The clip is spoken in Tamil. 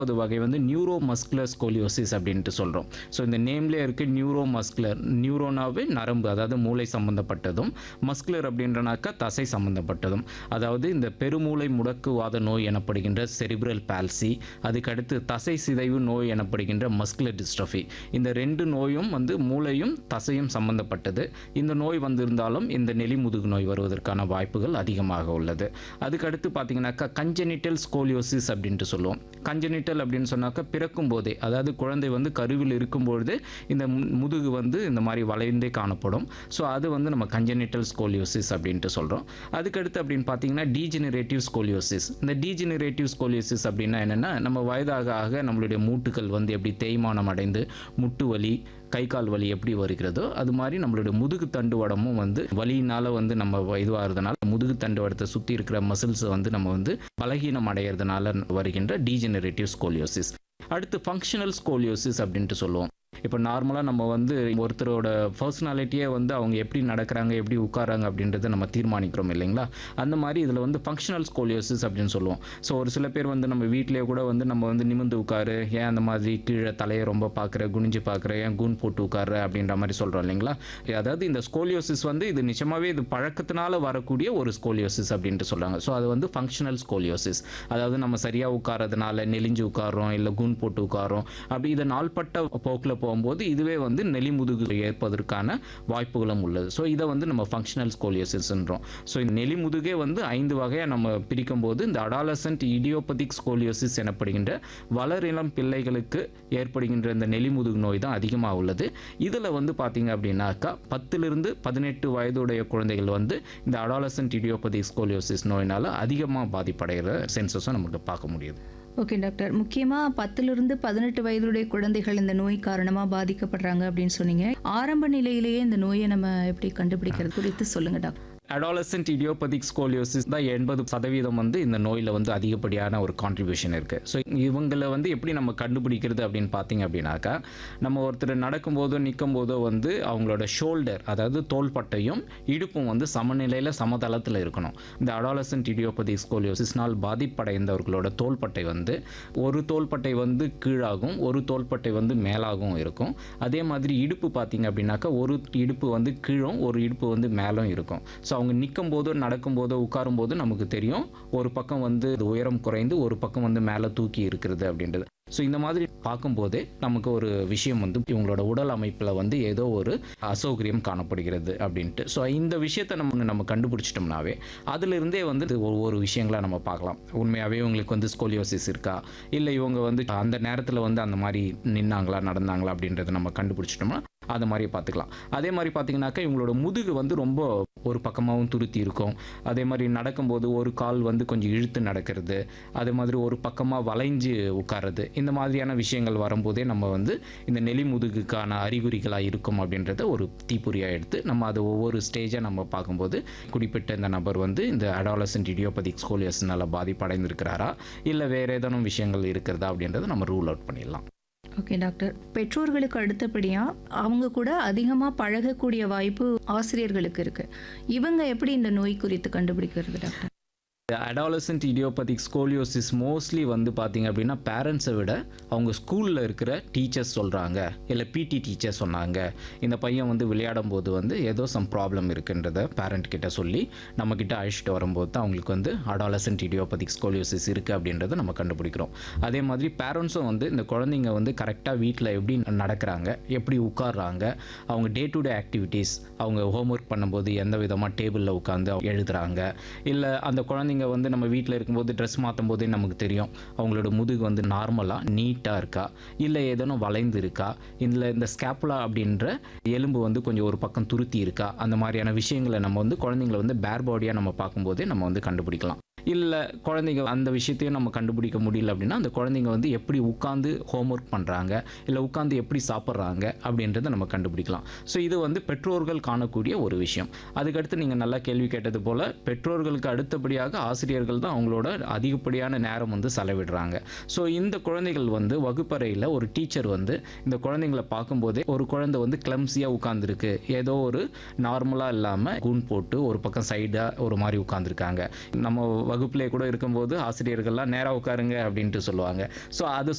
அது வகை வந்து நியூரோ மஸ்குலர் ஸ்கோலியோசிஸ் அப்படின்ட்டு சொல்கிறோம் ஸோ இந்த நேம்லேயே இருக்கு நியூரோ மஸ்குலர் நியூரோனாவே நரம்பு அதாவது மூளை சம்பந்தப்பட்டதும் மஸ்குலர் அப்படின்றனாக்கா தசை சம்பந்தப்பட்டதும் அதாவது இந்த பெருமூளை முடக்குவாத நோய் எனப்படுகின்ற செரிப்ரல் பால்சி அதுக்கடுத்து தசை சிதைவு நோய் எனப்படுகின்ற மஸ்குலர் டிஸ்ட்ரஃபி இந்த ரெண்டு நோயும் வந்து மூளையும் தசையும் சம்பந்தப்பட்டது இந்த நோய் வந்திருந்தாலும் இந்த நெலிமுதுகு நோய் வருவதற்கான வாய்ப்புகள் அதிகமாக உள்ளது அதுக்கடுத்து பார்த்தீங்கன்னாக்கா கஞ்சனிட்டல் ஸ்கோலியோசிஸ் அப்படின்ட்டு சொல்லுவோம் கஞ்சனிட்டல் அப்படின்னு சொன்னாக்கா பிறக்கும் போதே அதாவது குழந்தை வந்து கருவில் இருக்கும்பொழுது இந்த மு- முதுகு வந்து இந்த மாதிரி வளைந்தே காணப்படும் ஸோ அது வந்து நம்ம கஞ்சனிட்டல் ஸ்கோலியோசிஸ் அப்படின்ட்டு சொல்கிறோம் அதுக்கடுத்து அப்படின்னு பார்த்தீங்கன்னா டீஜெனரேட்டிவ் ஸ்கோலியோசிஸ் இந்த டீஜெனரேட்டிவ் ஸ்கோலியோசிஸ் அப்படின்னா என்னென்னா நம்ம வயதாக ஆக நம்மளுடைய மூட்டுகள் வந்து எப்படி தேய்மானம் அடைந்து முட்டு வலி கை கால் வலி எப்படி வருகிறதோ அது மாதிரி நம்மளுடைய முதுகு தண்டுவடமும் வந்து வலியினால வந்து நம்ம இதுவாகிறதுனால முதுகு தண்டுவடத்தை சுற்றி இருக்கிற மசில்ஸ் வந்து நம்ம வந்து பலகீனம் அடைகிறதுனால வருகின்ற டீஜெனரேட்டிவ் ஸ்கோலியோசிஸ் அடுத்து ஃபங்க்ஷனல் ஸ்கோலியோசிஸ் அப்படின்ட்டு சொல்லுவோம் இப்போ நார்மலாக நம்ம வந்து ஒருத்தரோட பர்சனாலிட்டியே வந்து அவங்க எப்படி நடக்கிறாங்க எப்படி உட்காராங்க அப்படின்றத நம்ம தீர்மானிக்கிறோம் இல்லைங்களா அந்த மாதிரி இதில் வந்து ஃபங்க்ஷனல் ஸ்கோலியோசிஸ் அப்படின்னு சொல்லுவோம் ஸோ ஒரு சில பேர் வந்து நம்ம வீட்டிலேயே கூட வந்து நம்ம வந்து நிமிந்து உட்காரு ஏன் அந்த மாதிரி கீழே தலையை ரொம்ப பார்க்குற குனிஞ்சு பார்க்குற ஏன் கூன் போட்டு உட்காரு அப்படின்ற மாதிரி சொல்கிறோம் இல்லைங்களா அதாவது இந்த ஸ்கோலியோசிஸ் வந்து இது நிஜமாவே இது பழக்கத்தினால வரக்கூடிய ஒரு ஸ்கோலியோசிஸ் அப்படின்ட்டு சொல்கிறாங்க ஸோ அது வந்து ஃபங்க்ஷனல் ஸ்கோலியோசிஸ் அதாவது நம்ம சரியாக உட்காரதுனால நெலிஞ்சு உட்காரோம் இல்லை கூன் போட்டு உட்காரோம் அப்படி இதை நாள்பட்ட போக்கில் போகும்போது இதுவே வந்து நெலிமுதுகு ஏற்பதற்கான வாய்ப்புகளும் உள்ளது ஸோ இதை வந்து நம்ம ஃபங்க்ஷனல் ஸ்கோலியோசிஸ்ன்றோம் ஸோ இந்த நெலிமுதுகே வந்து ஐந்து வகையாக நம்ம பிரிக்கும் போது இந்த அடாலசன்ட் இடியோபதிக் ஸ்கோலியோசிஸ் எனப்படுகின்ற வளரிளம் பிள்ளைகளுக்கு ஏற்படுகின்ற இந்த நெலிமுதுகு நோய் தான் அதிகமாக உள்ளது இதில் வந்து பார்த்தீங்க அப்படின்னாக்கா பத்திலிருந்து பதினெட்டு வயதுடைய குழந்தைகள் வந்து இந்த அடாலசன்ட் இடியோபதிக் ஸ்கோலியோசிஸ் நோயினால் அதிகமாக பாதிப்படைகிற சென்சஸும் நமக்கு பார்க்க முடியுது ஓகே டாக்டர் முக்கியமாக பத்திலிருந்து பதினெட்டு வயதுடைய குழந்தைகள் இந்த நோய் காரணமாக பாதிக்கப்படுறாங்க அப்படின்னு சொன்னீங்க ஆரம்ப நிலையிலேயே இந்த நோயை நம்ம எப்படி கண்டுபிடிக்கிறது குறித்து சொல்லுங்க டாக்டர் அடாலசன்ட் இடியோபதிக் ஸ்கோலியோசிஸ் தான் எண்பது சதவீதம் வந்து இந்த நோயில் வந்து அதிகப்படியான ஒரு கான்ட்ரிபியூஷன் இருக்குது ஸோ இவங்களை வந்து எப்படி நம்ம கண்டுபிடிக்கிறது அப்படின்னு பார்த்தீங்க அப்படின்னாக்கா நம்ம ஒருத்தர் நடக்கும்போதோ நிற்கும் போதோ வந்து அவங்களோட ஷோல்டர் அதாவது தோள்பட்டையும் இடுப்பும் வந்து சமநிலையில் சமதளத்தில் இருக்கணும் இந்த அடாலசன்ட் இடியோபதிக் ஸ்கோலியோசிஸ்னால் பாதிப்படைந்தவர்களோட தோள்பட்டை வந்து ஒரு தோள்பட்டை வந்து கீழாகும் ஒரு தோள்பட்டை வந்து மேலாகவும் இருக்கும் அதே மாதிரி இடுப்பு பார்த்தீங்க அப்படின்னாக்கா ஒரு இடுப்பு வந்து கீழும் ஒரு இடுப்பு வந்து மேலும் இருக்கும் ஸோ அவங்க நிற்கும் போதோ நடக்கும் போதோ உட்காரும் போது நமக்கு தெரியும் ஒரு பக்கம் வந்து இது உயரம் குறைந்து ஒரு பக்கம் வந்து மேலே தூக்கி இருக்கிறது அப்படின்றது ஸோ இந்த மாதிரி பார்க்கும்போதே நமக்கு ஒரு விஷயம் வந்து இவங்களோட உடல் அமைப்பில் வந்து ஏதோ ஒரு அசௌகரியம் காணப்படுகிறது அப்படின்ட்டு ஸோ இந்த விஷயத்தை நம்ம நம்ம கண்டுபிடிச்சிட்டோம்னாவே அதிலிருந்தே வந்து இது ஒவ்வொரு விஷயங்களா நம்ம பார்க்கலாம் உண்மையாகவே இவங்களுக்கு வந்து ஸ்கோலியோசிஸ் இருக்கா இல்லை இவங்க வந்து அந்த நேரத்தில் வந்து அந்த மாதிரி நின்னாங்களா நடந்தாங்களா அப்படின்றத நம்ம கண்டுபிடிச்சிட்டோம்னா அது மாதிரி பார்த்துக்கலாம் அதே மாதிரி பார்த்தீங்கன்னாக்கா இவங்களோட முதுகு வந்து ரொம்ப ஒரு பக்கமாகவும் துருத்தி இருக்கும் அதே மாதிரி நடக்கும்போது ஒரு கால் வந்து கொஞ்சம் இழுத்து நடக்கிறது அதே மாதிரி ஒரு பக்கமாக வளைஞ்சு உட்கார்றது இந்த மாதிரியான விஷயங்கள் வரும்போதே நம்ம வந்து இந்த நெலி முதுகுக்கான அறிகுறிகளாக இருக்கும் அப்படின்றத ஒரு தீப்பொறியாக எடுத்து நம்ம அதை ஒவ்வொரு ஸ்டேஜாக நம்ம பார்க்கும்போது குறிப்பிட்ட இந்த நபர் வந்து இந்த அடாலசன்ட் இடியோபதிக் ஸ்கோலியஸ்னால பாதிப்படைந்திருக்கிறாரா இல்லை வேறு ஏதேனும் விஷயங்கள் இருக்கிறதா அப்படின்றத நம்ம ரூல் அவுட் பண்ணிடலாம் ஓகே டாக்டர் பெற்றோர்களுக்கு அடுத்தபடியாக அவங்க கூட அதிகமாக பழகக்கூடிய வாய்ப்பு ஆசிரியர்களுக்கு இருக்கு இவங்க எப்படி இந்த நோய் குறித்து கண்டுபிடிக்கிறது doctor adolescent idiopathic scoliosis mostly வந்து பார்த்தீங்க அப்படின்னா பேரண்ட்ஸை விட அவங்க ஸ்கூலில் இருக்கிற டீச்சர்ஸ் சொல்கிறாங்க இல்லை பிடி டீச்சர் சொன்னாங்க இந்த பையன் வந்து விளையாடும் போது வந்து ஏதோ சம் ப்ராப்ளம் இருக்குன்றத பேரண்ட் கிட்ட சொல்லி நம்மக்கிட்ட அழைச்சிட்டு வரும்போது தான் அவங்களுக்கு வந்து அடாலசன்ட் இடியோபதிக் ஸ்கோலியோசிஸ் இருக்குது அப்படின்றத நம்ம கண்டுபிடிக்கிறோம் அதே மாதிரி பேரண்ட்ஸும் வந்து இந்த குழந்தைங்க வந்து கரெக்டாக வீட்டில் எப்படி நடக்கிறாங்க எப்படி உட்கார்றாங்க அவங்க டே டு டே ஆக்டிவிட்டீஸ் அவங்க ஹோம்ஒர்க் பண்ணும்போது எந்த விதமாக டேபிளில் உட்காந்து எழுதுறாங்க இல்லை அந்த குழந்தைங்க வந்து நம்ம வீட்டில் இருக்கும்போது ட்ரெஸ் மாற்றும் போதே நமக்கு தெரியும் அவங்களோட முதுகு வந்து நார்மலாக நீட்டாக இருக்கா இல்லை ஏதேனும் வளைந்து இருக்கா இல்லை இந்த ஸ்கேப்புலா அப்படின்ற எலும்பு வந்து கொஞ்சம் ஒரு பக்கம் துருத்தி இருக்கா அந்த மாதிரியான விஷயங்களை நம்ம வந்து குழந்தைங்களை வந்து பேர் பாடியாக நம்ம பார்க்கும்போதே நம்ம வந்து கண்டுபிடிக்கலாம் இல்லை குழந்தைங்க அந்த விஷயத்தையும் நம்ம கண்டுபிடிக்க முடியல அப்படின்னா அந்த குழந்தைங்க வந்து எப்படி உட்காந்து ஹோம்ஒர்க் பண்ணுறாங்க இல்லை உட்காந்து எப்படி சாப்பிட்றாங்க அப்படின்றத நம்ம கண்டுபிடிக்கலாம் ஸோ இது வந்து பெற்றோர்கள் காணக்கூடிய ஒரு விஷயம் அதுக்கடுத்து நீங்கள் நல்லா கேள்வி கேட்டது போல் பெற்றோர்களுக்கு அடுத்தபடியாக ஆசிரியர்கள் தான் அவங்களோட அதிகப்படியான நேரம் வந்து செலவிடுறாங்க ஸோ இந்த குழந்தைகள் வந்து வகுப்பறையில் ஒரு டீச்சர் வந்து இந்த குழந்தைங்களை பார்க்கும்போதே ஒரு குழந்தை வந்து கிளம்ஸியாக உட்காந்துருக்கு ஏதோ ஒரு நார்மலாக இல்லாமல் கூன் போட்டு ஒரு பக்கம் சைடாக ஒரு மாதிரி உட்காந்துருக்காங்க நம்ம வகுப்பிலே கூட இருக்கும்போது ஆசிரியர்கள்லாம் நேராக உட்காருங்க அப்படின்ட்டு சொல்லுவாங்க ஸோ அது